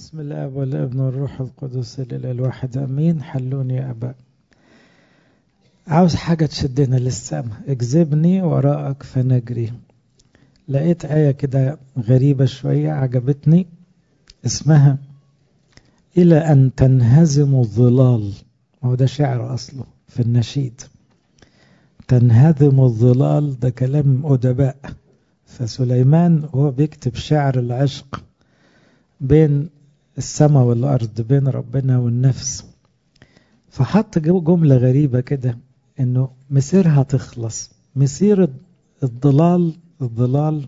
بسم الاب والابن والروح القدس الاله الواحد امين حلوني يا اباء عاوز حاجه تشدنا للسماء اجذبني وراءك فنجري لقيت ايه كده غريبه شويه عجبتني اسمها الى ان تنهزم الظلال هو ده شعر اصله في النشيد تنهزم الظلال ده كلام ادباء فسليمان وهو بيكتب شعر العشق بين السماء والأرض بين ربنا والنفس فحط جملة غريبة كده إنه مسيرها تخلص مسير الضلال الضلال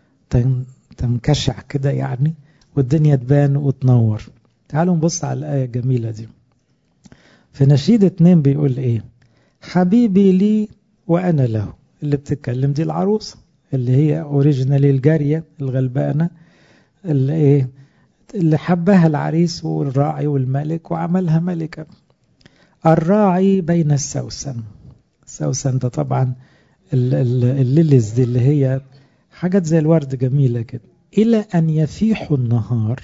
تنكشع كده يعني والدنيا تبان وتنور تعالوا نبص على الآية الجميلة دي في نشيد اتنين بيقول إيه حبيبي لي وأنا له اللي بتتكلم دي العروسة اللي هي اوريجينالي الجارية الغلبانة اللي ايه اللي حبها العريس والراعي والملك وعملها ملكة الراعي بين السوسن السوسن ده طبعا الليلز دي اللي هي حاجات زي الورد جميلة كده إلى أن يفيح النهار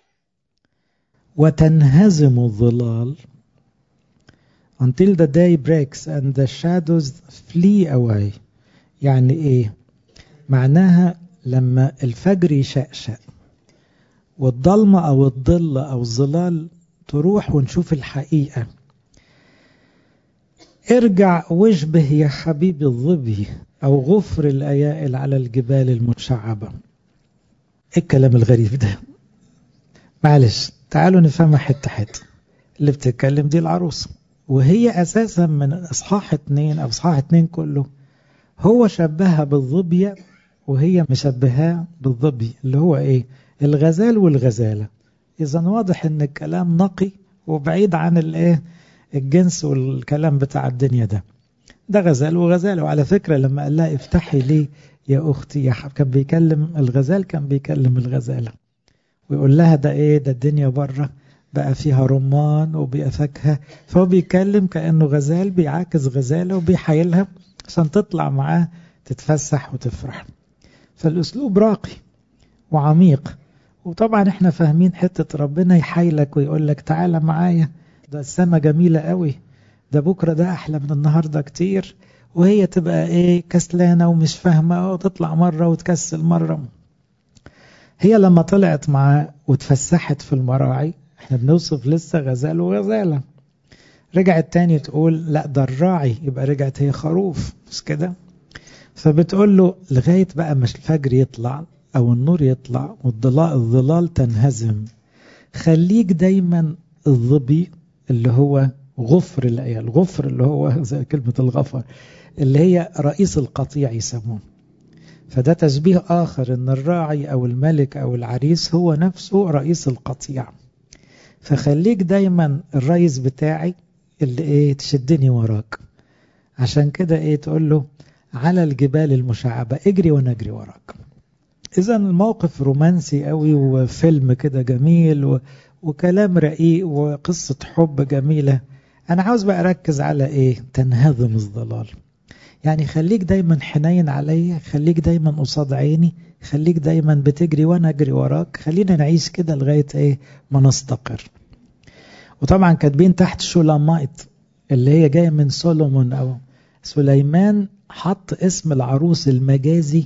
وتنهزم الظلال until the day breaks and the shadows flee away يعني إيه معناها لما الفجر يشقشق والضلمة أو الظل أو الظلال تروح ونشوف الحقيقة ارجع واشبه يا حبيبي الظبي أو غفر الأيائل على الجبال المتشعبة ايه الكلام الغريب ده معلش تعالوا نفهمها حتة حتة اللي بتتكلم دي العروسة وهي أساسا من إصحاح اتنين أو إصحاح اتنين كله هو شبهها بالظبية وهي مشبهاه بالظبي اللي هو ايه الغزال والغزالة اذا واضح ان الكلام نقي وبعيد عن الايه الجنس والكلام بتاع الدنيا ده ده غزال وغزالة وعلى فكرة لما قال لها افتحي لي يا اختي يا كان بيكلم الغزال كان بيكلم الغزالة ويقول لها ده ايه ده الدنيا بره بقى فيها رمان وبقى فاكهة فهو بيكلم كأنه غزال بيعاكس غزالة وبيحايلها عشان تطلع معاه تتفسح وتفرح فالأسلوب راقي وعميق وطبعا احنا فاهمين حتة ربنا يحايلك ويقول لك تعالى معايا ده السما جميلة قوي ده بكرة ده أحلى من النهاردة كتير وهي تبقى ايه كسلانة ومش فاهمة وتطلع مرة وتكسل مرة هي لما طلعت معاه وتفسحت في المراعي احنا بنوصف لسه غزال وغزالة رجعت تاني تقول لا ده الراعي يبقى رجعت هي خروف مش كده فبتقول له لغاية بقى مش الفجر يطلع أو النور يطلع والظلال الظلال تنهزم خليك دايما الظبي اللي هو غفر الآية الغفر اللي هو زي كلمة الغفر اللي هي رئيس القطيع يسموه فده تشبيه آخر إن الراعي أو الملك أو العريس هو نفسه رئيس القطيع فخليك دايما الرئيس بتاعي اللي ايه تشدني وراك عشان كده ايه تقول له على الجبال المشعبة اجري وانا اجري وراك اذا الموقف رومانسي قوي وفيلم كده جميل و... وكلام رقيق وقصة حب جميلة انا عاوز بقى اركز على ايه تنهضم الظلال يعني خليك دايما حنين عليا خليك دايما قصاد عيني خليك دايما بتجري وانا اجري وراك خلينا نعيش كده لغاية ايه ما نستقر وطبعا كاتبين تحت شولامايت اللي هي جاية من سولومون او سليمان حط اسم العروس المجازي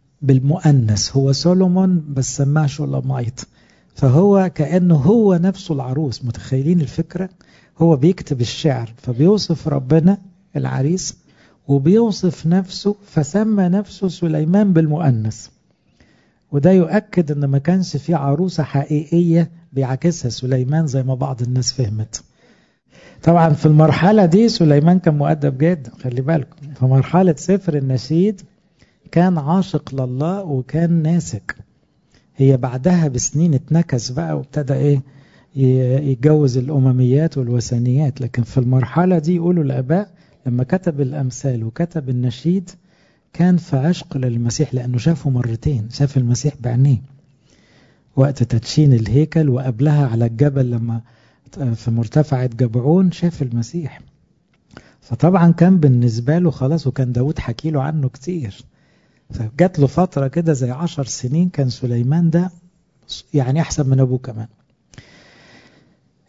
بالمؤنث هو سولومون بس سماه شولامايت فهو كأنه هو نفسه العروس متخيلين الفكرة هو بيكتب الشعر فبيوصف ربنا العريس وبيوصف نفسه فسمى نفسه سليمان بالمؤنث وده يؤكد ان ما كانش في عروسة حقيقية بيعكسها سليمان زي ما بعض الناس فهمت طبعا في المرحلة دي سليمان كان مؤدب جدا خلي بالكم في مرحلة سفر النشيد كان عاشق لله وكان ناسك هي بعدها بسنين اتنكس بقى وابتدى ايه يتجوز الأمميات والوثنيات لكن في المرحلة دي يقولوا الآباء لما كتب الأمثال وكتب النشيد كان في عشق للمسيح لأنه شافه مرتين شاف المسيح بعينيه وقت تدشين الهيكل وقبلها على الجبل لما في مرتفعة جبعون شاف المسيح فطبعا كان بالنسبة له خلاص وكان داود حكي له عنه كتير فجات له فترة كده زي عشر سنين كان سليمان ده يعني أحسن من أبوه كمان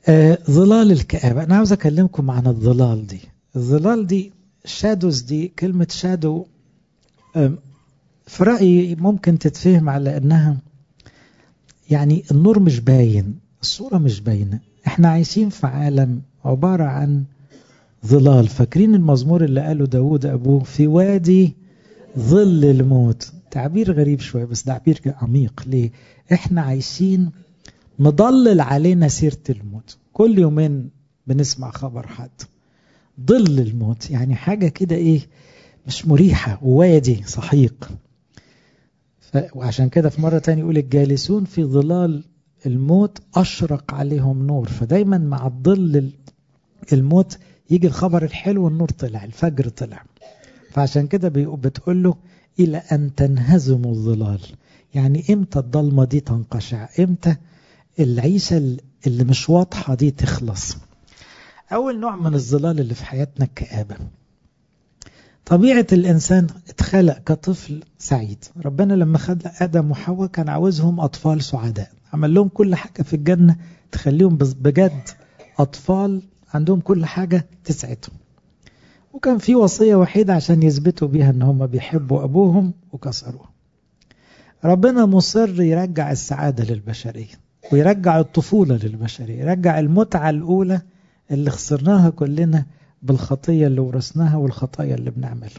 آه ظلال الكآبة أنا عاوز أكلمكم عن الظلال دي الظلال دي الشادوز دي كلمة شادو آه في رأيي ممكن تتفهم على أنها يعني النور مش باين الصورة مش باينة احنا عايشين في عالم عبارة عن ظلال فاكرين المزمور اللي قاله داود أبوه في وادي ظل الموت تعبير غريب شوية بس تعبير عميق ليه احنا عايشين مضلل علينا سيرة الموت كل يومين بنسمع خبر حد ظل الموت يعني حاجة كده ايه مش مريحة ووادي سحيق ف... وعشان كده في مرة تانية يقول الجالسون في ظلال الموت أشرق عليهم نور فدايما مع الظل الموت يجي الخبر الحلو النور طلع الفجر طلع فعشان كده بتقول له إلى أن تنهزم الظلال يعني إمتى الضلمة دي تنقشع إمتى العيشة اللي مش واضحة دي تخلص أول نوع من الظلال اللي في حياتنا الكآبة طبيعة الإنسان اتخلق كطفل سعيد ربنا لما خد آدم وحواء كان عاوزهم أطفال سعداء عمل لهم كل حاجة في الجنة تخليهم بجد أطفال عندهم كل حاجة تسعدهم وكان في وصية وحيدة عشان يثبتوا بيها ان هم بيحبوا ابوهم وكسروها ربنا مصر يرجع السعادة للبشرية ويرجع الطفولة للبشرية يرجع المتعة الأولى اللي خسرناها كلنا بالخطية اللي ورثناها والخطايا اللي بنعملها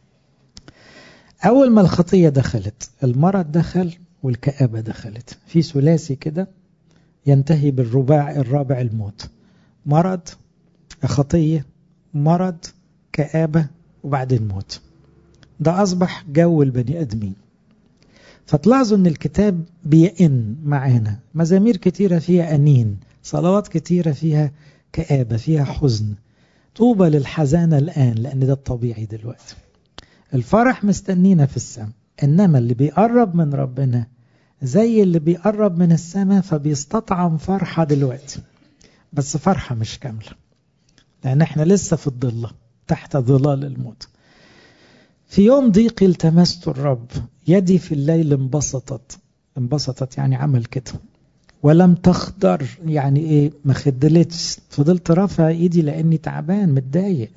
أول ما الخطية دخلت المرض دخل والكآبة دخلت في ثلاثي كده ينتهي بالرباع الرابع الموت مرض خطية مرض كآبة وبعدين موت ده أصبح جو البني أدمين فتلاحظوا أن الكتاب بيئن معانا مزامير كتيرة فيها أنين صلوات كتيرة فيها كآبة فيها حزن طوبى للحزانة الآن لأن ده الطبيعي دلوقتي الفرح مستنينا في السماء إنما اللي بيقرب من ربنا زي اللي بيقرب من السماء فبيستطعم فرحة دلوقتي بس فرحة مش كاملة لأن احنا لسه في الضلة تحت ظلال الموت في يوم ضيقي التمست الرب يدي في الليل انبسطت انبسطت يعني عمل كده ولم تخضر يعني ايه ما خدلتش فضلت رافع ايدي لاني تعبان متضايق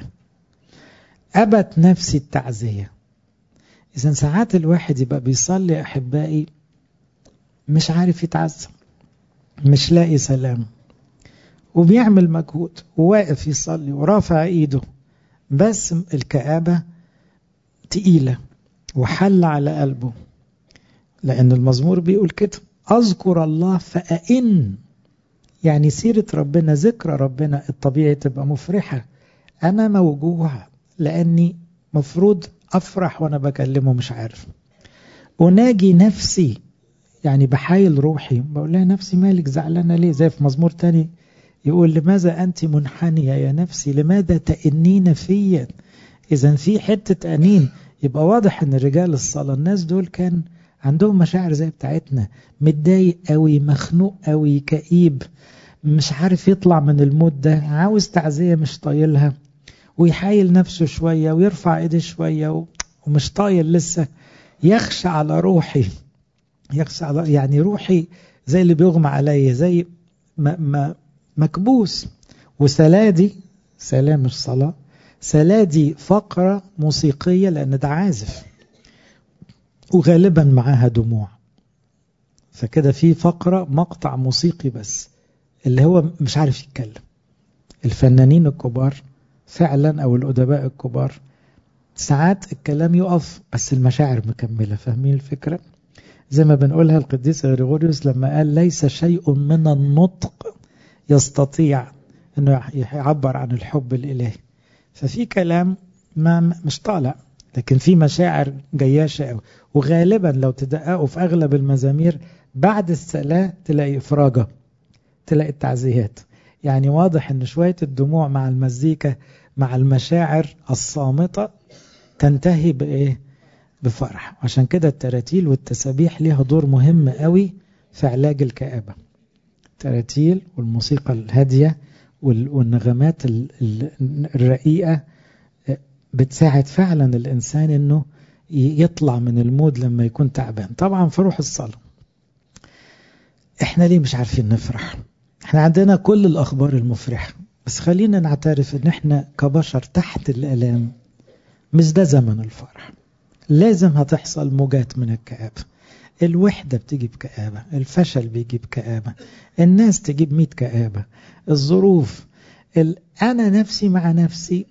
ابت نفسي التعزيه اذا ساعات الواحد يبقى بيصلي احبائي مش عارف يتعزى مش لاقي سلام وبيعمل مجهود وواقف يصلي ورافع ايده بس الكآبة تقيلة وحل على قلبه لأن المزمور بيقول كده أذكر الله فأئن يعني سيرة ربنا ذكرى ربنا الطبيعي تبقى مفرحة أنا موجوع لأني مفروض أفرح وأنا بكلمه مش عارف أناجي نفسي يعني بحايل روحي بقول لها نفسي مالك زعلانة ليه زي في مزمور تاني يقول لماذا أنت منحنية يا نفسي لماذا تأنين فيا إذا في حتة أنين يبقى واضح أن رجال الصلاة الناس دول كان عندهم مشاعر زي بتاعتنا متضايق قوي مخنوق قوي كئيب مش عارف يطلع من المود ده عاوز تعزية مش طايلها ويحايل نفسه شوية ويرفع ايديه شوية ومش طايل لسه يخشى على روحي يخشى على يعني روحي زي اللي بيغمى عليا زي ما, ما مكبوس وسلادي سلام مش صلاة سلادي فقرة موسيقية لأن ده عازف وغالبا معاها دموع فكده في فقرة مقطع موسيقي بس اللي هو مش عارف يتكلم الفنانين الكبار فعلا أو الأدباء الكبار ساعات الكلام يقف بس المشاعر مكملة فاهمين الفكرة زي ما بنقولها القديس غريغوريوس لما قال ليس شيء من النطق يستطيع انه يعبر عن الحب الالهي ففي كلام ما مش طالع لكن في مشاعر جياشة قوي وغالبا لو تدققوا في اغلب المزامير بعد الصلاة تلاقي افراجة تلاقي التعزيات يعني واضح ان شوية الدموع مع المزيكا مع المشاعر الصامتة تنتهي بايه بفرح عشان كده التراتيل والتسابيح ليها دور مهم قوي في علاج الكآبة التراتيل والموسيقى الهادية والنغمات الرقيقة بتساعد فعلا الإنسان أنه يطلع من المود لما يكون تعبان طبعا في روح الصلاة احنا ليه مش عارفين نفرح احنا عندنا كل الأخبار المفرحة بس خلينا نعترف ان احنا كبشر تحت الآلام مش ده زمن الفرح لازم هتحصل موجات من الكآبة الوحدة بتيجي بكآبة الفشل بيجي بكآبة الناس تجيب ميت كآبة الظروف ال... أنا نفسي مع نفسي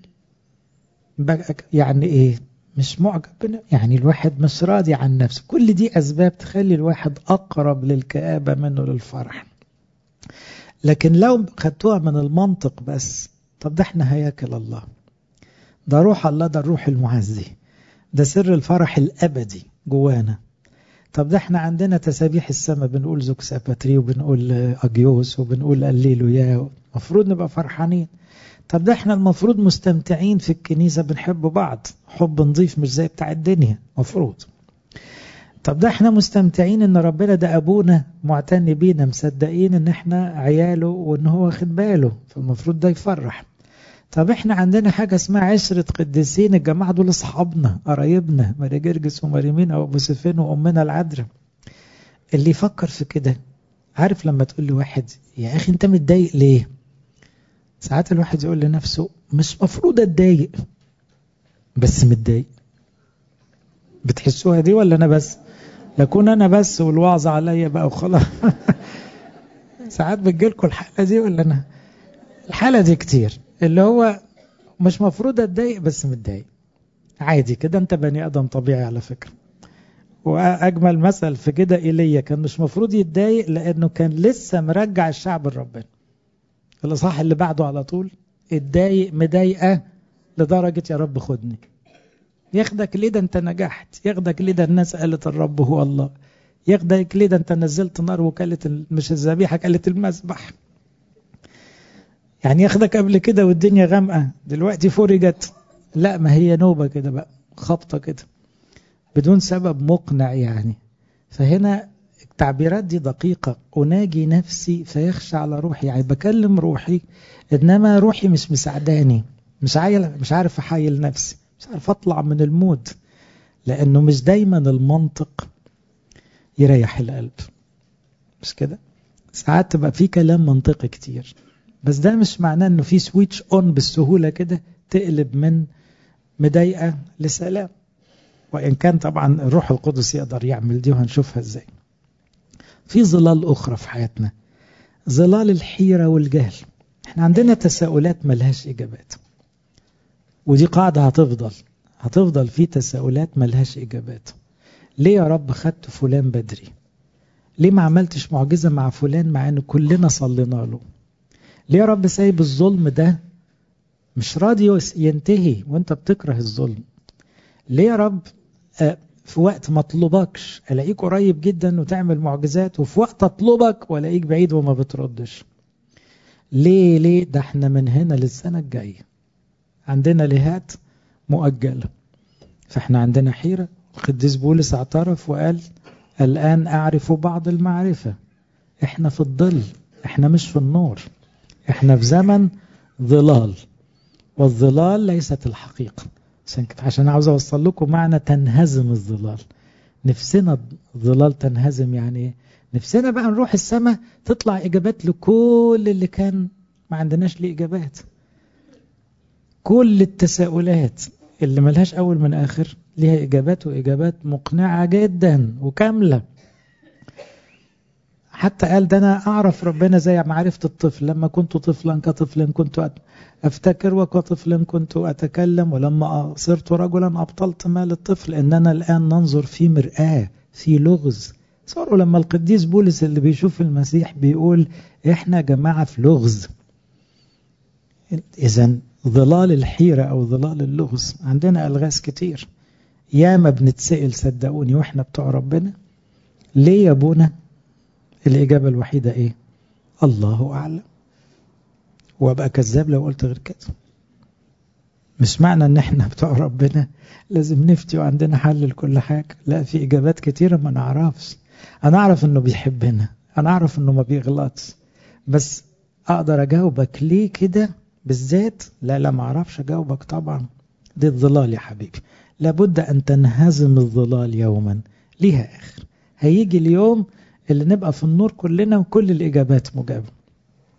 يعني إيه مش معجب يعني الواحد مش راضي عن نفسه كل دي أسباب تخلي الواحد أقرب للكآبة منه للفرح لكن لو خدتوها من المنطق بس طب ده احنا هياكل الله ده روح الله ده الروح المعزي ده سر الفرح الأبدي جوانا طب ده احنا عندنا تسابيح السماء بنقول زوك ساباتري وبنقول أجيوس وبنقول الليلويا المفروض نبقى فرحانين طب ده احنا المفروض مستمتعين في الكنيسة بنحب بعض حب نظيف مش زي بتاع الدنيا مفروض طب ده احنا مستمتعين ان ربنا ده ابونا معتني بينا مصدقين ان احنا عياله وان هو واخد باله فالمفروض ده يفرح طب احنا عندنا حاجة اسمها عشرة قديسين الجماعة دول اصحابنا قرايبنا ماري جرجس وماريمين او ابو سفين وامنا العذراء اللي يفكر في كده عارف لما تقول لواحد يا اخي انت متضايق ليه ساعات الواحد يقول لنفسه مش مفروض اتضايق بس متضايق بتحسوها دي ولا انا بس لكون انا بس والوعظ عليا بقى وخلاص ساعات بتجيلكوا الحالة دي ولا انا الحالة دي كتير اللي هو مش مفروض اتضايق بس متضايق عادي كده انت بني ادم طبيعي على فكرة واجمل مثل في كده ايليا كان مش مفروض يتضايق لانه كان لسه مرجع الشعب لربنا الاصحاح اللي بعده على طول اتضايق مضايقه لدرجه يا رب خدني ياخدك ليه ده انت نجحت ياخدك ليه ده الناس قالت الرب هو الله ياخدك ليه ده انت نزلت نار وكلت مش الذبيحه كلت المذبح يعني ياخدك قبل كده والدنيا غامقه دلوقتي فرجت لا ما هي نوبه كده بقى خبطه كده بدون سبب مقنع يعني فهنا التعبيرات دي دقيقة أناجي نفسي فيخشى على روحي يعني بكلم روحي إنما روحي مش مساعداني مش عايل مش عارف أحايل نفسي مش عارف أطلع من المود لأنه مش دايما المنطق يريح القلب مش كده ساعات تبقى في كلام منطقي كتير بس ده مش معناه انه في سويتش اون بالسهولة كده تقلب من مضايقة لسلام وإن كان طبعا الروح القدس يقدر يعمل دي وهنشوفها ازاي في ظلال أخرى في حياتنا ظلال الحيرة والجهل احنا عندنا تساؤلات ملهاش إجابات ودي قاعدة هتفضل هتفضل في تساؤلات ملهاش إجابات ليه يا رب خدت فلان بدري ليه ما عملتش معجزة مع فلان مع ان كلنا صلينا له ليه يا رب سايب الظلم ده مش راضي ينتهي وانت بتكره الظلم ليه يا رب في وقت ما اطلبكش الاقيك قريب جدا وتعمل معجزات وفي وقت اطلبك والاقيك بعيد وما بتردش ليه ليه ده احنا من هنا للسنة الجاية عندنا لهات مؤجلة فاحنا عندنا حيرة القديس بولس اعترف وقال الآن أعرف بعض المعرفة احنا في الظل احنا مش في النور احنا في زمن ظلال والظلال ليست الحقيقة عشان عاوز اوصل لكم معنى تنهزم الظلال نفسنا الظلال تنهزم يعني ايه نفسنا بقى نروح السماء تطلع اجابات لكل اللي كان ما عندناش ليه اجابات كل التساؤلات اللي ملهاش اول من اخر ليها اجابات واجابات مقنعه جدا وكامله حتى قال ده انا اعرف ربنا زي ما عرفت الطفل لما كنت طفلا كطفل كنت افتكر وكطفل كنت اتكلم ولما صرت رجلا ابطلت مال الطفل اننا الان ننظر في مرآة في لغز صاروا لما القديس بولس اللي بيشوف المسيح بيقول احنا جماعة في لغز اذا ظلال الحيرة او ظلال اللغز عندنا الغاز كتير ياما بنتسأل صدقوني واحنا بتوع ربنا ليه يا ابونا الإجابة الوحيدة إيه الله أعلم وأبقى كذاب لو قلت غير كده مش معنى ان احنا بتوع ربنا لازم نفتي وعندنا حل لكل حاجة لا في اجابات كتيرة ما نعرفش انا اعرف انه بيحبنا انا اعرف انه ما بيغلطش بس اقدر اجاوبك ليه كده بالذات لا لا ما اعرفش اجاوبك طبعا دي الظلال يا حبيبي لابد ان تنهزم الظلال يوما ليها اخر هيجي اليوم اللي نبقى في النور كلنا وكل الإجابات مجابة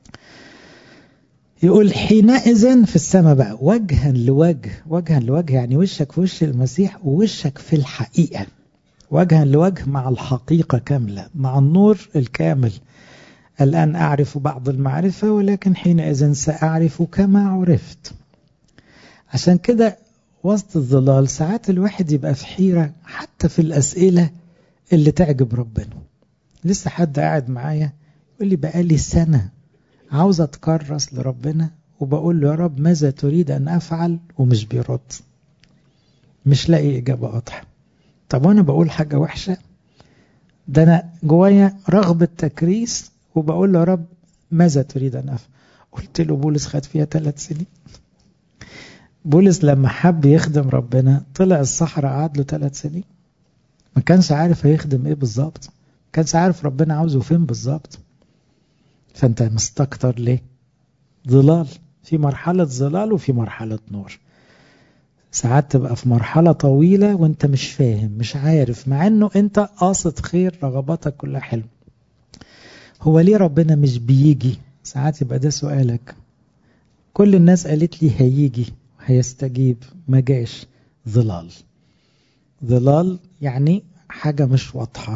يقول حينئذ في السماء بقى وجها لوجه وجها لوجه يعني وشك في وش المسيح ووشك في الحقيقة وجها لوجه مع الحقيقة كاملة مع النور الكامل الآن أعرف بعض المعرفة ولكن حينئذ سأعرف كما عرفت عشان كده وسط الظلال ساعات الواحد يبقى في حيرة حتى في الأسئلة اللي تعجب ربنا لسه حد قاعد معايا يقول لي بقالي سنة عاوز أتكرس لربنا وبقول له يا رب ماذا تريد أن أفعل ومش بيرد مش لاقي إجابة واضحة طب وأنا بقول حاجة وحشة ده أنا جوايا رغبة تكريس وبقول له يا رب ماذا تريد أن أفعل قلت له بولس خد فيها ثلاث سنين بولس لما حب يخدم ربنا طلع الصحراء قعد له ثلاث سنين ما كانش عارف هيخدم ايه بالظبط ما كانش عارف ربنا عاوزه فين بالظبط فانت مستكتر ليه ظلال في مرحلة ظلال وفي مرحلة نور ساعات تبقى في مرحلة طويلة وانت مش فاهم مش عارف مع انه انت قاصد خير رغباتك كلها حلو هو ليه ربنا مش بيجي ساعات يبقى ده سؤالك كل الناس قالت لي هيجي هيستجيب ما جاش ظلال ظلال يعني حاجة مش واضحة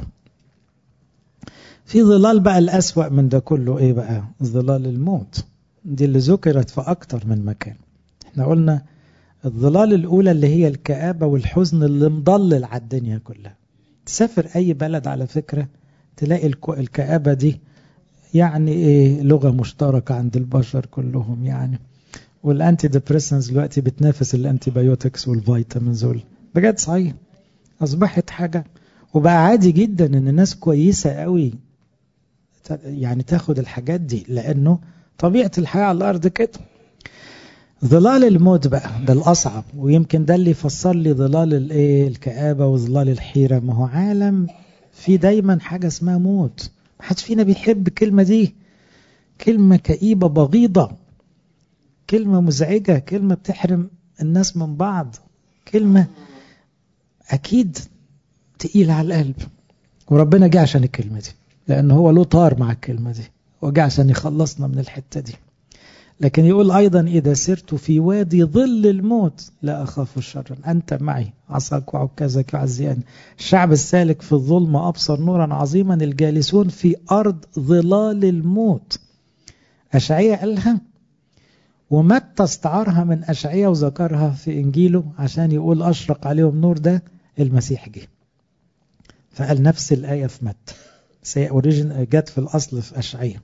في ظلال بقى الأسوأ من ده كله إيه بقى ظلال الموت دي اللي ذكرت في أكتر من مكان احنا قلنا الظلال الأولى اللي هي الكآبة والحزن اللي مضلل على الدنيا كلها تسافر أي بلد على فكرة تلاقي الكآبة دي يعني إيه لغة مشتركة عند البشر كلهم يعني والانتي ديبريسنز دلوقتي بتنافس الانتي بايوتكس والفيتامينز وال... بجد صحيح اصبحت حاجه وبقى عادي جدا ان الناس كويسه قوي يعني تاخد الحاجات دي لانه طبيعه الحياه على الارض كده ظلال الموت بقى ده الاصعب ويمكن ده اللي يفسر لي ظلال الايه الكآبه وظلال الحيره ما هو عالم في دايما حاجه اسمها موت ما حدش فينا بيحب الكلمه دي كلمه كئيبه بغيضه كلمة مزعجة كلمة بتحرم الناس من بعض كلمة أكيد تقيلة على القلب وربنا جه عشان الكلمة دي لأن هو له طار مع الكلمة دي وجه عشان يخلصنا من الحتة دي لكن يقول أيضا إذا سرت في وادي ظل الموت لا أخاف شرا أنت معي عصاك وعكازك يعزيان الشعب السالك في الظلمة أبصر نورا عظيما الجالسون في أرض ظلال الموت أشعية قالها ومتى استعارها من أشعية وذكرها في إنجيله عشان يقول أشرق عليهم نور ده المسيح جه فقال نفس الآية في متى سي أوريجن جت في الأصل في أشعية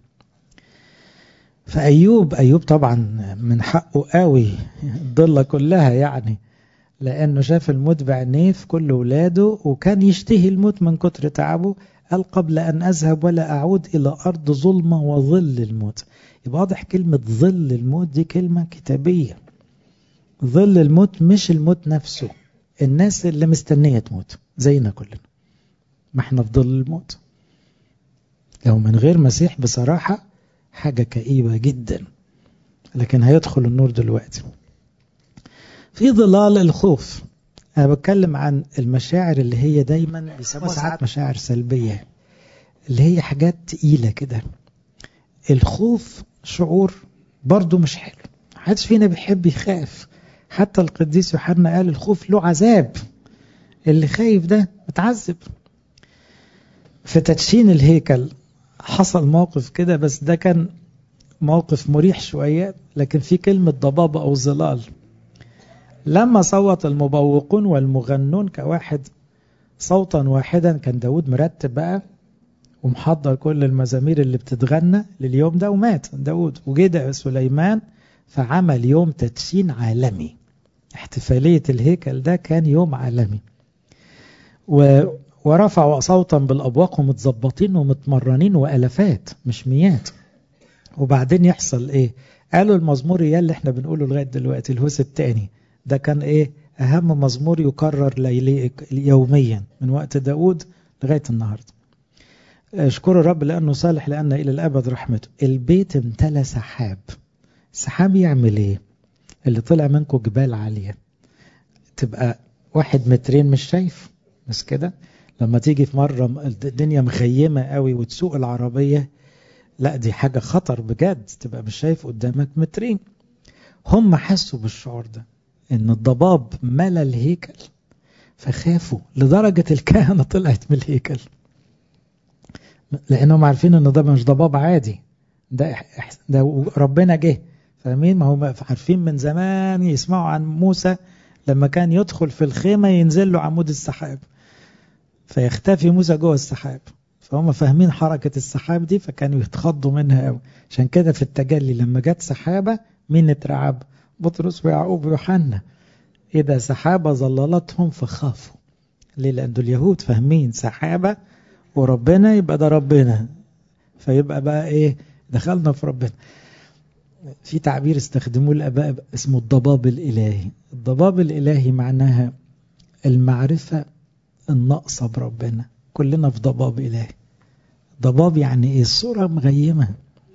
فأيوب أيوب طبعا من حقه قوي الضلة كلها يعني لأنه شاف الموت بعينيه في كل ولاده وكان يشتهي الموت من كتر تعبه قال قبل أن أذهب ولا أعود إلى أرض ظلمة وظل الموت يبقى واضح كلمة ظل الموت دي كلمة كتابية ظل الموت مش الموت نفسه الناس اللي مستنية تموت زينا كلنا ما احنا في ظل الموت لو من غير مسيح بصراحة حاجة كئيبة جدا لكن هيدخل النور دلوقتي في ظلال الخوف أنا بتكلم عن المشاعر اللي هي دايما بيسموها ساعات مشاعر سلبية اللي هي حاجات تقيلة كده الخوف شعور برضه مش حلو محدش فينا بيحب يخاف حتى القديس يوحنا قال الخوف له عذاب اللي خايف ده متعذب في تدشين الهيكل حصل موقف كده بس ده كان موقف مريح شوية لكن في كلمة ضباب أو ظلال لما صوت المبوقون والمغنون كواحد صوتا واحدا كان داود مرتب بقى ومحضر كل المزامير اللي بتتغنى لليوم ده ومات داود وجه سليمان فعمل يوم تدشين عالمي احتفالية الهيكل ده كان يوم عالمي و ورفعوا صوتا بالأبواق ومتظبطين ومتمرنين وألفات مش مئات وبعدين يحصل ايه قالوا المزمور يا اللي احنا بنقوله لغاية دلوقتي الهوس التاني ده كان ايه اهم مزمور يكرر ليلي يوميا من وقت داود لغاية النهاردة اشكر الرب لأنه صالح لأن إلى الأبد رحمته البيت امتلى سحاب السحاب يعمل ايه اللي طلع منكم جبال عالية تبقى واحد مترين مش شايف بس كده لما تيجي في مرة الدنيا مخيمة قوي وتسوق العربية لا دي حاجة خطر بجد تبقى مش شايف قدامك مترين هم حسوا بالشعور ده ان الضباب ملا الهيكل فخافوا لدرجة الكهنة طلعت من الهيكل لانهم عارفين ان ده مش ضباب عادي ده ده ربنا جه فاهمين ما هم عارفين من زمان يسمعوا عن موسى لما كان يدخل في الخيمة ينزل له عمود السحاب فيختفي موسى جوه السحاب فهم فاهمين حركة السحاب دي فكانوا يتخضوا منها قوي عشان كده في التجلي لما جت سحابة مين اترعب بطرس ويعقوب ويوحنا إذا سحابة ظللتهم فخافوا ليه لأن اليهود فاهمين سحابة وربنا يبقى ده ربنا فيبقى بقى إيه دخلنا في ربنا في تعبير استخدموه الآباء اسمه الضباب الإلهي الضباب الإلهي معناها المعرفة الناقصة بربنا كلنا في ضباب إلهي ضباب يعني إيه الصورة مغيمة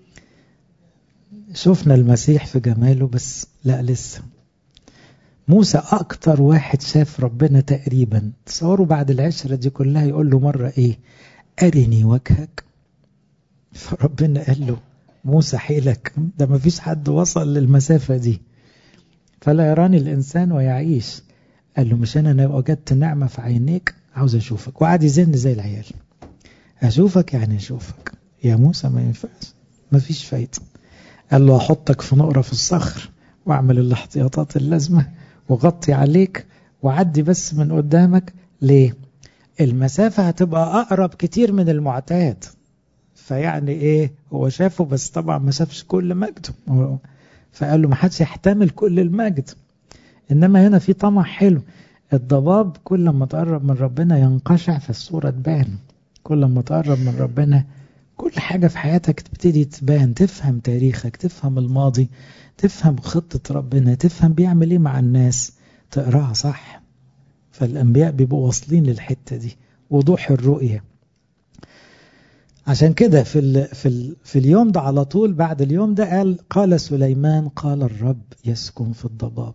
شفنا المسيح في جماله بس لا لسه موسى أكتر واحد شاف ربنا تقريبا تصوروا بعد العشرة دي كلها يقول له مرة إيه أرني وجهك فربنا قال له موسى حيلك ده ما فيش حد وصل للمسافة دي فلا يراني الإنسان ويعيش قال له مش أنا وجدت نعمة في عينيك عاوز أشوفك وقعد يزن زي العيال أشوفك يعني أشوفك يا موسى ما ينفعش ما فيش فايدة قال له أحطك في نقرة في الصخر وأعمل الاحتياطات اللازمة وغطي عليك وعدي بس من قدامك ليه المسافة هتبقى أقرب كتير من المعتاد فيعني إيه هو شافه بس طبعا ما شافش كل مجده فقال له ما حدش يحتمل كل المجد إنما هنا في طمع حلو الضباب كل ما تقرب من ربنا ينقشع فالصورة تبان كل ما تقرب من ربنا كل حاجة في حياتك تبتدي تبان تفهم تاريخك تفهم الماضي تفهم خطة ربنا تفهم بيعمل ايه مع الناس تقراها صح فالأنبياء بيبقوا واصلين للحتة دي وضوح الرؤية عشان كده في ال في ال في اليوم ده على طول بعد اليوم ده قال قال سليمان قال الرب يسكن في الضباب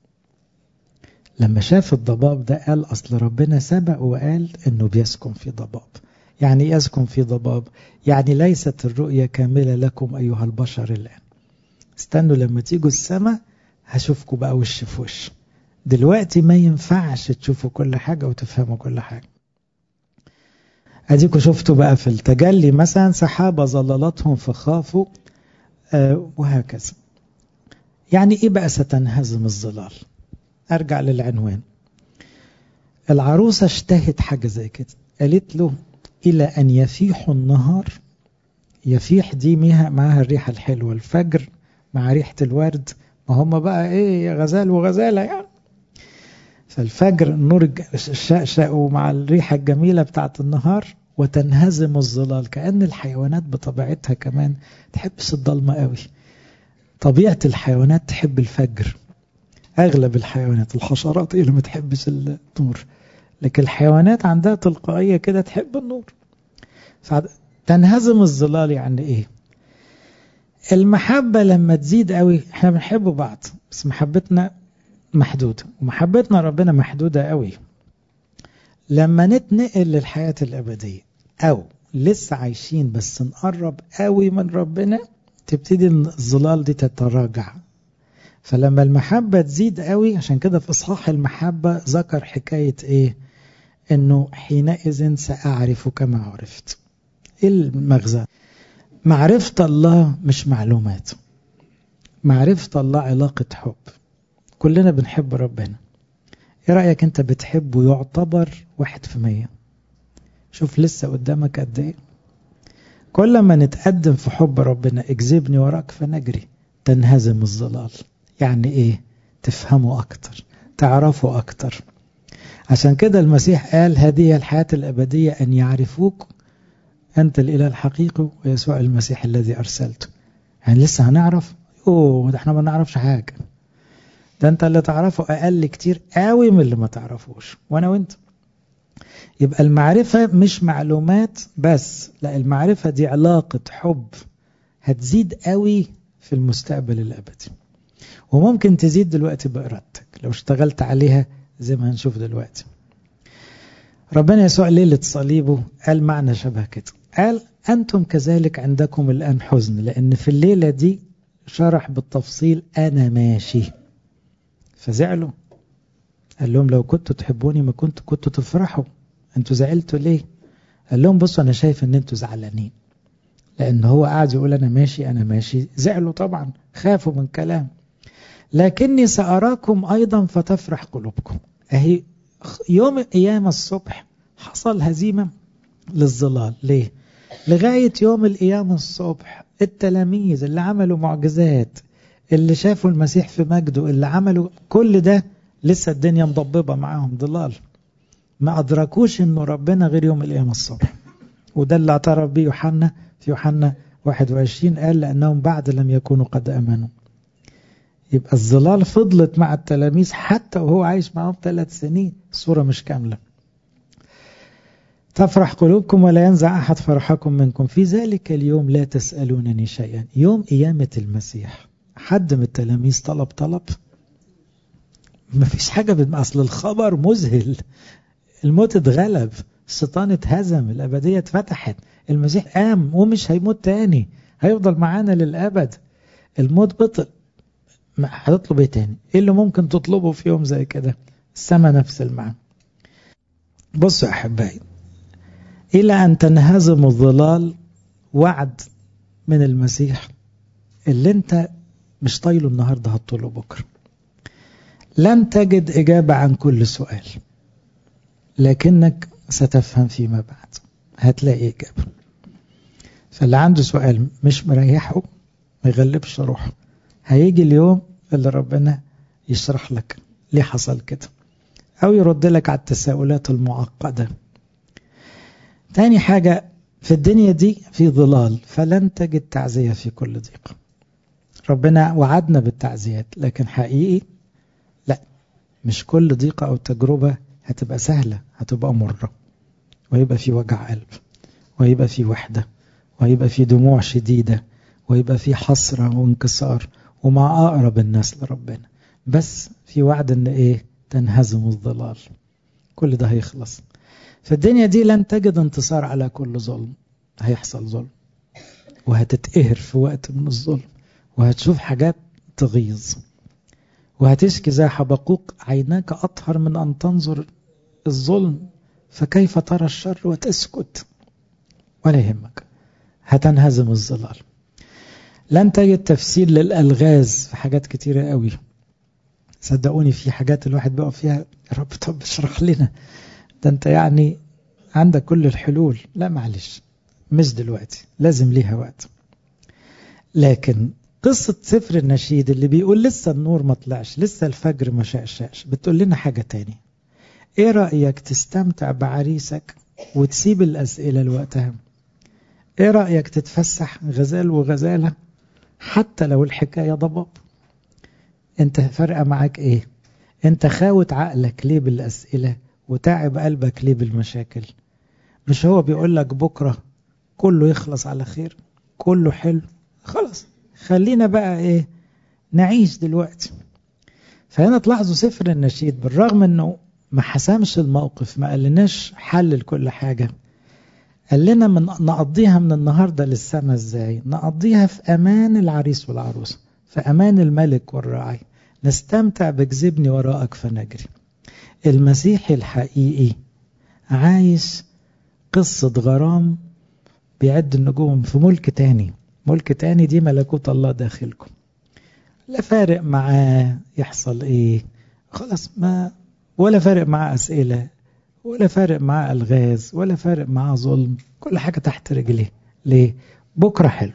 لما شاف الضباب ده قال أصل ربنا سبق وقال إنه بيسكن في ضباب يعني يسكن في ضباب يعني ليست الرؤية كاملة لكم أيها البشر الآن استنوا لما تيجوا السماء هشوفكم بقى وش في وش دلوقتي ما ينفعش تشوفوا كل حاجة وتفهموا كل حاجة أديكوا شفتوا بقى في التجلي مثلا سحابة ظللتهم فخافوا آه وهكذا يعني إيه بقى ستنهزم الظلال أرجع للعنوان العروسة اشتهت حاجة زي كده قالت له إلى أن يفيح النهار يفيح دي معها الريحة الحلوة الفجر مع ريحة الورد ما هم بقى إيه غزال وغزالة يعني فالفجر النور الشقشق ومع الريحة الجميلة بتاعت النهار وتنهزم الظلال كأن الحيوانات بطبيعتها كمان تحبش الضلمة قوي طبيعة الحيوانات تحب الفجر أغلب الحيوانات الحشرات اللي ما تحبش النور لكن الحيوانات عندها تلقائية كده تحب النور تنهزم الظلال يعني ايه المحبة لما تزيد قوي احنا بنحب بعض بس محبتنا محدودة ومحبتنا ربنا محدودة قوي لما نتنقل للحياة الأبدية أو لسه عايشين بس نقرب قوي من ربنا تبتدي الظلال دي تتراجع فلما المحبة تزيد قوي عشان كده في إصحاح المحبة ذكر حكاية إيه إنه حينئذ سأعرف كما عرفت إيه المغزى معرفة الله مش معلومات معرفة الله علاقة حب كلنا بنحب ربنا ايه رأيك انت بتحبه يعتبر واحد في مية شوف لسه قدامك قد ايه كل ما نتقدم في حب ربنا اجذبني وراك فنجري تنهزم الظلال يعني ايه تفهموا اكتر تعرفوا اكتر عشان كده المسيح قال هذه الحياة الأبدية أن يعرفوك أنت الإله الحقيقي ويسوع المسيح الذي أرسلته يعني لسه هنعرف أوه ده احنا ما نعرفش حاجة ده انت اللي تعرفه أقل كتير قوي من اللي ما تعرفوش وأنا وانت يبقى المعرفة مش معلومات بس لا المعرفة دي علاقة حب هتزيد قوي في المستقبل الأبدي وممكن تزيد دلوقتي بإرادتك لو اشتغلت عليها زي ما هنشوف دلوقتي ربنا يسوع ليلة صليبه قال معنى شبه كده قال أنتم كذلك عندكم الآن حزن لأن في الليلة دي شرح بالتفصيل أنا ماشي فزعلوا قال لهم لو كنتوا تحبوني ما كنت كنتوا تفرحوا انتوا زعلتوا ليه قال لهم بصوا انا شايف ان انتوا زعلانين لان هو قاعد يقول انا ماشي انا ماشي زعلوا طبعا خافوا من كلام لكني ساراكم ايضا فتفرح قلوبكم اهي يوم ايام الصبح حصل هزيمه للظلال ليه لغايه يوم القيامه الصبح التلاميذ اللي عملوا معجزات اللي شافوا المسيح في مجده اللي عملوا كل ده لسه الدنيا مضببة معاهم ضلال ما أدركوش أنه ربنا غير يوم القيامة الصبح وده اللي اعترف به يوحنا في يوحنا 21 قال لأنهم بعد لم يكونوا قد أمنوا يبقى الظلال فضلت مع التلاميذ حتى وهو عايش معهم ثلاث سنين الصورة مش كاملة تفرح قلوبكم ولا ينزع أحد فرحكم منكم في ذلك اليوم لا تسألونني شيئا يوم قيامة المسيح حد من التلاميذ طلب طلب ما فيش حاجة بد... أصل الخبر مذهل الموت اتغلب الشيطان اتهزم الأبدية اتفتحت المسيح قام ومش هيموت تاني هيفضل معانا للأبد الموت بطل هتطلب ايه تاني ايه اللي ممكن تطلبه في يوم زي كده السما نفس المعنى بصوا يا أحبائي إلى أن تنهزم الظلال وعد من المسيح اللي انت مش طايله النهاردة هتطوله بكرة لن تجد إجابة عن كل سؤال لكنك ستفهم فيما بعد هتلاقي إجابة فاللي عنده سؤال مش مريحه ما يغلبش روحه هيجي اليوم اللي ربنا يشرح لك ليه حصل كده أو يرد لك على التساؤلات المعقدة تاني حاجة في الدنيا دي في ظلال فلن تجد تعزية في كل ضيق ربنا وعدنا بالتعزيات لكن حقيقي لا مش كل ضيقة أو تجربة هتبقى سهلة هتبقى مرة ويبقى في وجع قلب ويبقى في وحدة ويبقى في دموع شديدة ويبقى في حسرة وانكسار ومع أقرب الناس لربنا بس في وعد ان ايه تنهزم الظلال كل ده هيخلص في الدنيا دي لن تجد انتصار على كل ظلم هيحصل ظلم وهتتقهر في وقت من الظلم وهتشوف حاجات تغيظ وهتشكي زي حبقوق عيناك أطهر من أن تنظر الظلم فكيف ترى الشر وتسكت ولا يهمك هتنهزم الظلال لن تجد تفسير للألغاز في حاجات كتيرة قوي صدقوني في حاجات الواحد بيقف فيها يا رب طب اشرح لنا ده انت يعني عندك كل الحلول لا معلش مش دلوقتي لازم ليها وقت لكن قصة سفر النشيد اللي بيقول لسه النور ما طلعش لسه الفجر ما شقشاش بتقول لنا حاجة تاني ايه رأيك تستمتع بعريسك وتسيب الأسئلة لوقتها ايه رأيك تتفسح غزال وغزالة حتى لو الحكاية ضباب انت فارقة معاك ايه انت خاوت عقلك ليه بالأسئلة وتعب قلبك ليه بالمشاكل مش هو بيقول لك بكرة كله يخلص على خير كله حلو خلاص خلينا بقى ايه نعيش دلوقتي فهنا تلاحظوا سفر النشيد بالرغم انه ما حسمش الموقف ما قالناش حل لكل حاجة قال لنا من نقضيها من النهاردة للسما ازاي نقضيها في امان العريس والعروسة في امان الملك والراعي نستمتع بجذبني وراءك فنجري المسيحي الحقيقي عايش قصة غرام بيعد النجوم في ملك تاني ملك تاني دي ملكوت الله داخلكم لا فارق معاه يحصل ايه خلاص ما ولا فارق معاه اسئلة ولا فارق معاه الغاز ولا فارق معاه ظلم كل حاجة تحت رجليه ليه بكرة حلو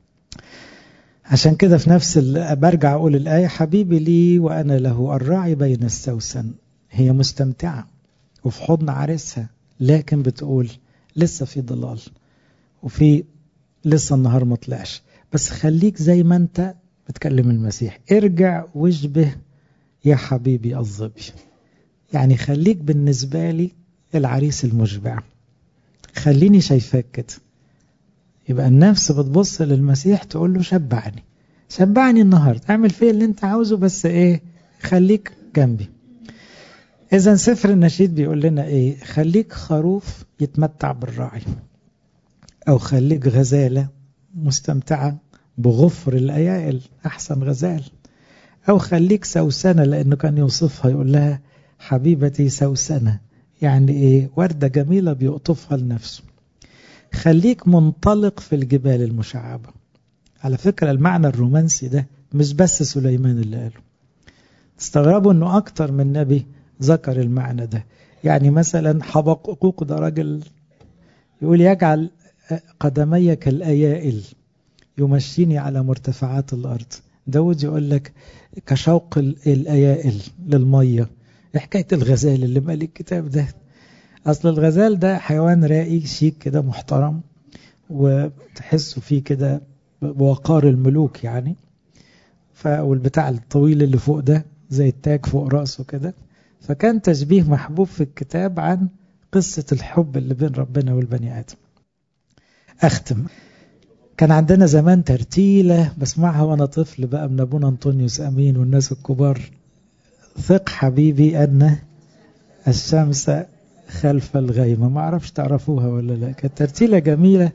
عشان كده في نفس برجع اقول الآية حبيبي لي وأنا له الراعي بين السوسن هي مستمتعة وفي حضن عريسها لكن بتقول لسه في ضلال وفي لسه النهار ما طلعش بس خليك زي ما انت بتكلم المسيح ارجع واشبه يا حبيبي الظبي يعني خليك بالنسبة لي العريس المشبع خليني شايفاك كده يبقى النفس بتبص للمسيح تقول له شبعني شبعني النهاردة اعمل فيه اللي انت عاوزه بس ايه خليك جنبي اذا سفر النشيد بيقول لنا ايه خليك خروف يتمتع بالراعي أو خليك غزالة مستمتعة بغفر الأيائل أحسن غزال أو خليك سوسنة لأنه كان يوصفها يقول لها حبيبتي سوسنة يعني إيه وردة جميلة بيقطفها لنفسه خليك منطلق في الجبال المشعبة على فكرة المعنى الرومانسي ده مش بس سليمان اللي قاله تستغربوا انه اكتر من نبي ذكر المعنى ده يعني مثلا حبقوق ده راجل يقول يجعل قدمي كالأيائل يمشيني على مرتفعات الأرض داود يقول لك كشوق الأيائل للمية حكاية الغزال اللي مالي الكتاب ده أصل الغزال ده حيوان رائي شيك كده محترم وتحسه فيه كده بوقار الملوك يعني والبتاع الطويل اللي فوق ده زي التاج فوق رأسه كده فكان تشبيه محبوب في الكتاب عن قصة الحب اللي بين ربنا والبني آدم أختم كان عندنا زمان ترتيلة بسمعها وأنا طفل بقى من أبونا أنطونيوس أمين والناس الكبار ثق حبيبي أن الشمس خلف الغيمة ما أعرفش تعرفوها ولا لا كانت ترتيلة جميلة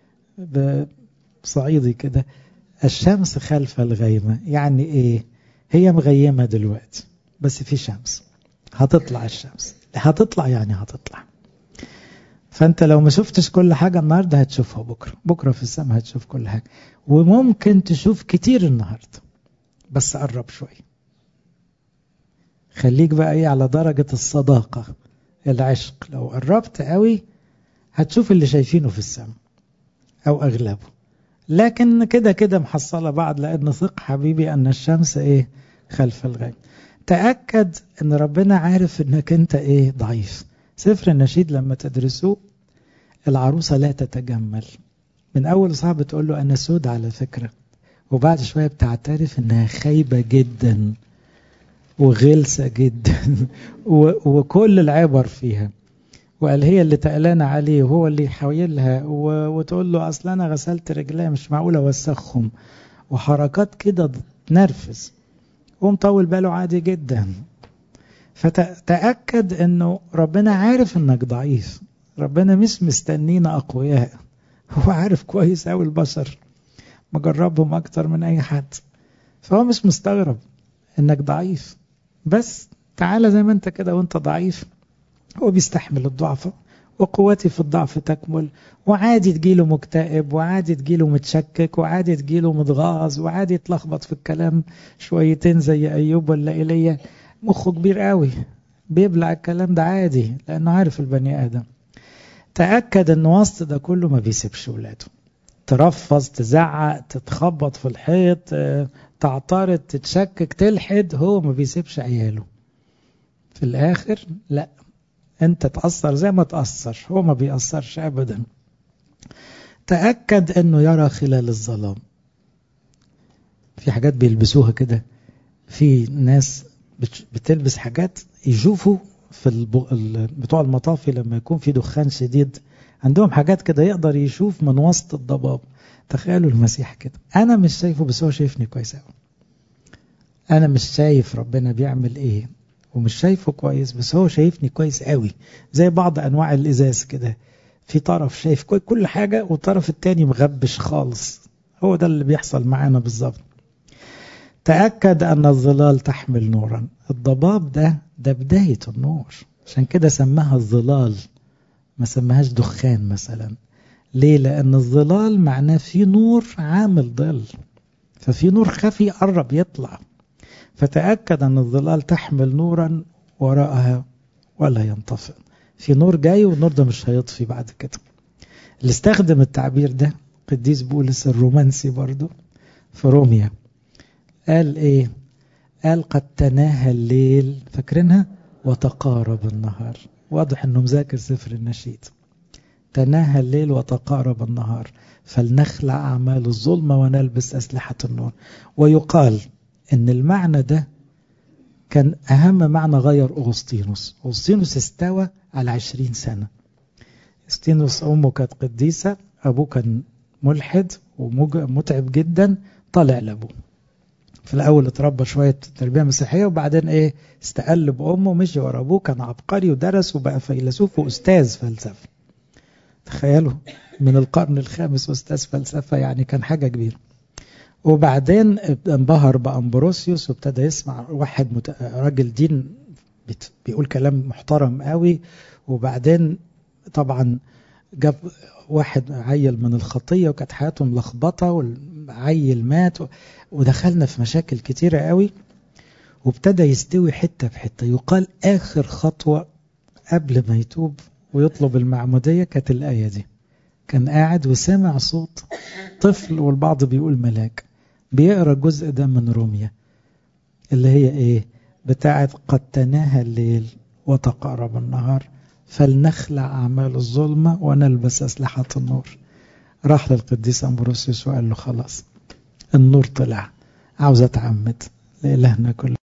بصعيدي كده الشمس خلف الغيمة يعني إيه هي مغيمة دلوقتي بس في شمس هتطلع الشمس هتطلع يعني هتطلع فانت لو ما شفتش كل حاجة النهاردة هتشوفها بكرة بكرة في السماء هتشوف كل حاجة وممكن تشوف كتير النهاردة بس قرب شوي خليك بقى ايه على درجة الصداقة العشق لو قربت قوي هتشوف اللي شايفينه في السماء او اغلبه لكن كده كده محصلة بعض لان ثق حبيبي ان الشمس ايه خلف الغيب تأكد ان ربنا عارف انك انت ايه ضعيف سفر النشيد لما تدرسوه العروسة لا تتجمل من أول صعب تقول له أنا سود على فكرة وبعد شوية بتعترف إنها خايبة جدا وغلسة جدا وكل العبر فيها وقال هي اللي تقلانة عليه وهو اللي يحاولها وتقول له أصل أنا غسلت رجلي مش معقولة أوسخهم وحركات كده تنرفز ومطول باله عادي جدا فتأكد انه ربنا عارف انك ضعيف ربنا مش مستنينا اقوياء هو عارف كويس قوي البشر مجربهم اكتر من اي حد فهو مش مستغرب انك ضعيف بس تعالى زي ما انت كده وانت ضعيف هو بيستحمل الضعف وقوتي في الضعف تكمل وعادي تجيله مكتئب وعادي تجيله متشكك وعادي تجيله متغاظ وعادي يتلخبط في الكلام شويتين زي ايوب ولا ايليا مخه كبير قوي بيبلع الكلام ده عادي لانه عارف البني ادم تاكد ان وسط ده كله ما بيسيبش ولاده ترفض تزعق تتخبط في الحيط تعترض تتشكك تلحد هو ما بيسيبش عياله في الاخر لا انت تأثر زي ما تأثر هو ما بيأثرش ابدا تأكد انه يرى خلال الظلام في حاجات بيلبسوها كده في ناس بتلبس حاجات يشوفوا في الب... بتوع المطافي لما يكون في دخان شديد عندهم حاجات كده يقدر يشوف من وسط الضباب تخيلوا المسيح كده انا مش شايفه بس هو شايفني كويس قوي انا مش شايف ربنا بيعمل ايه ومش شايفه كويس بس هو شايفني كويس قوي زي بعض انواع الازاز كده في طرف شايف كل حاجة والطرف التاني مغبش خالص هو ده اللي بيحصل معانا بالظبط تأكد أن الظلال تحمل نورا الضباب ده ده بداية النور عشان كده سماها الظلال ما سماهاش دخان مثلا ليه لأن الظلال معناه في نور عامل ظل ففي نور خفي قرب يطلع فتأكد أن الظلال تحمل نورا وراءها ولا ينطفئ في نور جاي والنور ده مش هيطفي بعد كده اللي استخدم التعبير ده قديس بولس الرومانسي برضو في روميا قال ايه قال قد تناهى الليل فاكرينها وتقارب النهار واضح انه مذاكر سفر النشيد تناهى الليل وتقارب النهار فلنخلع أعمال الظلمة ونلبس أسلحة النور ويقال ان المعنى ده كان أهم معنى غير أغسطينوس أغسطينوس استوى على عشرين سنة أغسطينوس أمه كانت قديسة أبوه كان ملحد ومتعب جدا طلع لأبوه في الأول اتربى شوية تربية مسيحية وبعدين إيه استقل بأمه ومشي ورا أبوه كان عبقري ودرس وبقى فيلسوف وأستاذ فلسفة تخيلوا من القرن الخامس أستاذ فلسفة يعني كان حاجة كبيرة وبعدين انبهر بأمبروسيوس وابتدى يسمع واحد مت... راجل دين بت... بيقول كلام محترم قوي وبعدين طبعا جاب واحد عيل من الخطية وكانت حياته ملخبطة والعيل مات و... ودخلنا في مشاكل كتيرة قوي وابتدى يستوي حتة بحتة يقال آخر خطوة قبل ما يتوب ويطلب المعمودية كانت الآية دي كان قاعد وسمع صوت طفل والبعض بيقول ملاك بيقرا الجزء ده من روميا اللي هي ايه بتاعت قد تناهى الليل وتقارب النهار فلنخلع أعمال الظلمة ونلبس أسلحة النور راح للقديس أمبروسيوس وقال له خلاص النور طلع عاوز أتعمد لإلهنا كل